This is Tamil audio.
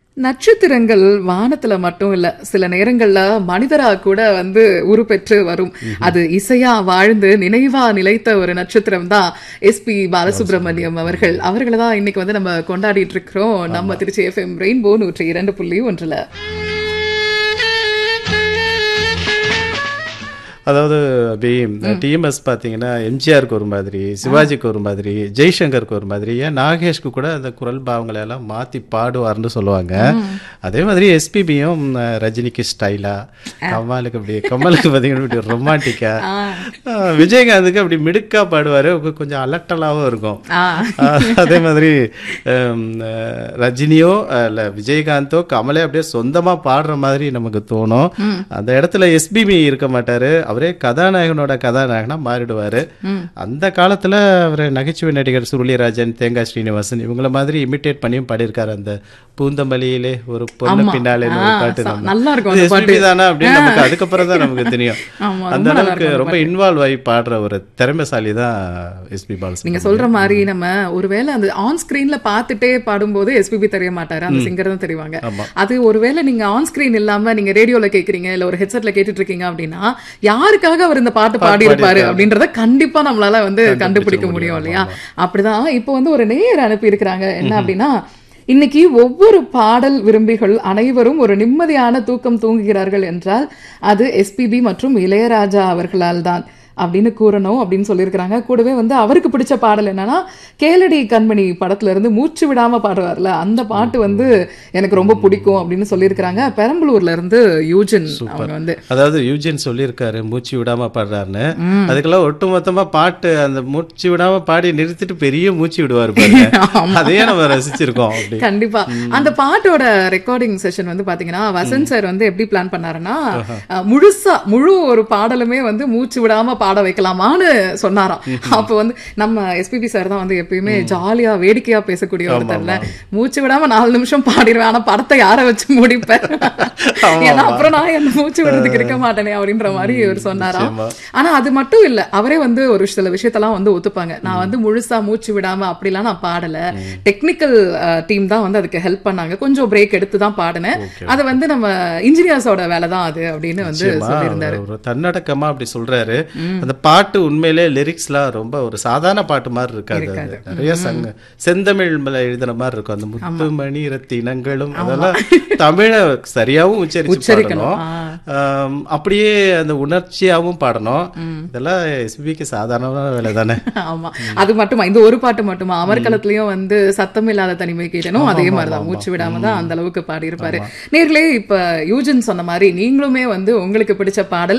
நட்சத்திரங்கள் வானத்துல மட்டும் இல்ல சில நேரங்கள்ல மனிதரா கூட வந்து உருப்பெற்று வரும் அது இசையா வாழ்ந்து நினைவா நிலைத்த ஒரு நட்சத்திரம் தான் எஸ்பி பாலசுப்ரமணியம் அவர்கள் அவர்களை தான் இன்னைக்கு வந்து நம்ம கொண்டாடிட்டு இருக்கிறோம் நம்ம திருச்சி எஃப்எம் ரெயின்போ நூற்றி இரண்டு புள்ளி ஒன்றுல அதாவது அபி டிஎம்எஸ் பார்த்தீங்கன்னா எம்ஜிஆருக்கு ஒரு மாதிரி சிவாஜிக்கு ஒரு மாதிரி ஜெய்சங்கருக்கு ஒரு மாதிரி ஏன் நாகேஷ்க்கு கூட அந்த குரல் பாவங்களை எல்லாம் மாற்றி பாடுவார்னு சொல்லுவாங்க அதே மாதிரி எஸ்பிபியும் ரஜினிக்கு ஸ்டைலா கமலுக்கு அப்படி கமலுக்கு பார்த்தீங்கன்னா இப்படி ரொமான்டிக்கா விஜயகாந்துக்கு அப்படி மிடுக்கா பாடுவார் கொஞ்சம் அலட்டலாகவும் இருக்கும் ஆ. அஹ் அதே மாதிரி ஹம், அஹ், ரஜினியோ இல்ல விஜயகாந்தோ கமலே அப்படியே சொந்தமா பாடுற மாதிரி நமக்கு தோணும் அந்த இடத்துல எஸ்பிபி இருக்க மாட்டாரு அவரே கதாநாயகனோட கதாநாயகனா மாறிடுவாரு அந்த காலத்துல அவர் நகைச்சுவை நடிகர் சுருளிராஜன் தேங்காய் ஸ்ரீனிவாசன் இவங்கள மாதிரி இமிட்டேட் பண்ணியும் பாடியிருக்காரு அந்த பூந்தமல்லியிலே ஒரு பொண்ணு ஆமா. பின்னாலே ஒரு ஆ, பாட்டு ச- நம்ம நல்லா இருக்கும் இது அந்த SPB தானா அப்படின்னு நமக்கு அதுக்கப்புறம் தான் நமக்கு தெரியும் ஆமா, அந்த ரொம்ப நல்லா அளவுக்கு இருக்கும் அந்த ரொம்ப இன்வால்வ் ஆகி பாடுற ஒரு திறமைசாலி தான் எஸ்பி நீங்க பாலசுப்ரமணியம் சொல்ற மாதிரி நம்ம ஒருவேளை அந்த ஆன் ஸ்கிரீன்ல பார்த்துட்டே பாடும்போது எஸ்பிபி தெரிய மாட்டாரு அந்த சிங்கர் தான் தெரிவாங்க ஆமா. அது ஒருவேளை நீங்க ஆன் ஸ்கிரீன் இல்லாம நீங்க ரேடியோல கேக்குறீங்க இல்ல ஒரு ஹெட்செட்ல கேட்டுட்டு இருக்கீங்க அப்படின்னா யாருக்காக அவர் இந்த பாட்டு பாடி இருப்பாரு அப்படின்றத கண்டிப்பா நம்மளால வந்து கண்டுபிடிக்க முடியும் இல்லையா அப்படிதான் இப்போ வந்து ஒரு நேர் அனுப்பி இருக்கிறாங்க என்ன அப்படின்னா இன்னைக்கு ஒவ்வொரு பாடல் விரும்பிகள் அனைவரும் ஒரு நிம்மதியான தூக்கம் தூங்குகிறார்கள் என்றால் அது எஸ்பிபி மற்றும் இளையராஜா அவர்களால் தான் அப்படின்னு கூறணும் அப்படின்னு சொல்லியிருக்கிறாங்க கூடவே வந்து அவருக்கு பிடிச்ச பாடல் என்னன்னா கேளடி கண்மணி படத்துல இருந்து மூச்சு விடாம பாடுவார்ல அந்த பாட்டு வந்து எனக்கு ரொம்ப பிடிக்கும் அப்படின்னு சொல்லியிருக்கிறாங்க பெரம்பலூர்ல இருந்து யூஜின் அவங்க வந்து அதாவது யூஜின் சொல்லியிருக்காரு மூச்சு விடாம பாடுறாருன்னு அதுக்கெல்லாம் ஒட்டுமொத்தமா பாட்டு அந்த மூச்சு விடாம பாடி நிறுத்திட்டு பெரிய மூச்சு விடுவாரு பாருங்க அதையே நம்ம ரசிச்சிருக்கோம் அப்படி கண்டிப்பா அந்த பாட்டோட ரெக்கார்டிங் செஷன் வந்து பாத்தீங்கன்னா வசந்த் சார் வந்து எப்படி பிளான் பண்ணாருன்னா அஹ், முழுசா முழு ஒரு பாடலுமே வந்து மூச்சு விடாம பாட வைக்கலாமான்னு சொன்னாராம் அப்ப வந்து நம்ம எஸ்பிபி சார் தான் வந்து எப்பயுமே ஜாலியா வேடிக்கையா பேசக்கூடிய ஒருத்தர்ல மூச்சு விடாம நாலு நிமிஷம் பாடிடுவேன் ஆனா படத்தை யார வச்சு முடிப்பேன் ஏன்னா அப்புறம் நான் என்ன மூச்சு விடுறதுக்கு இருக்க மாட்டேனே அப்படின்ற மாதிரி இவர் சொன்னாராம் நிச்சயமா. ஆனா அது மட்டும் இல்ல அவரே வந்து ஒரு சில விஷயத்தெல்லாம் வந்து ஒத்துப்பாங்க நான் வந்து முழுசா மூச்சு விடாம அப்படிலாம் நான் பாடல டெக்னிக்கல் டீம் தான் வந்து அதுக்கு ஹெல்ப் பண்ணாங்க கொஞ்சம் பிரேக் எடுத்து தான் பாடினேன் அது வந்து நம்ம இன்ஜினியர்ஸோட வேலை தான் அது அப்படின்னு வந்து நிச்சயமா, சொல்லியிருந்தாரு அவர் ஒரு தன்னடக்கமா அப்படி சொல்றாரு அந்த பாட்டு உண்மையிலே லிரிக்ஸ்லாம் ரொம்ப ஒரு சாதாரண பாட்டு மாதிரி இருக்காது அது. நிறைய சங்க செந்தமிழ் மேல எழுதுன மாதிரி இருக்கும் அந்த முத்துமணி ரத்தினங்களும் அதெல்லாம் தமிழ சரியாவும் உச்சரிச்சு உச்சரிக்கணும். பாடணும் ஆம், அப்படியே அந்த உணர்ச்சியாவும் பாடணும் இதெல்லாம் எஸ்பிக்கு சாதாரணமான வேலை தானே ஆமா அது மட்டுமா இந்த ஒரு பாட்டு மட்டுமா அமர்கலத்திலயும் வந்து சத்தம் இல்லாத தனிமை கேட்டனும் அதே மாதிரிதான் மூச்சு விடாம தான் அந்த அளவுக்கு பாடி இருப்பாரு நேர்களே இப்ப யூஜின் சொன்ன மாதிரி நீங்களுமே வந்து உங்களுக்கு பிடிச்ச பாடல்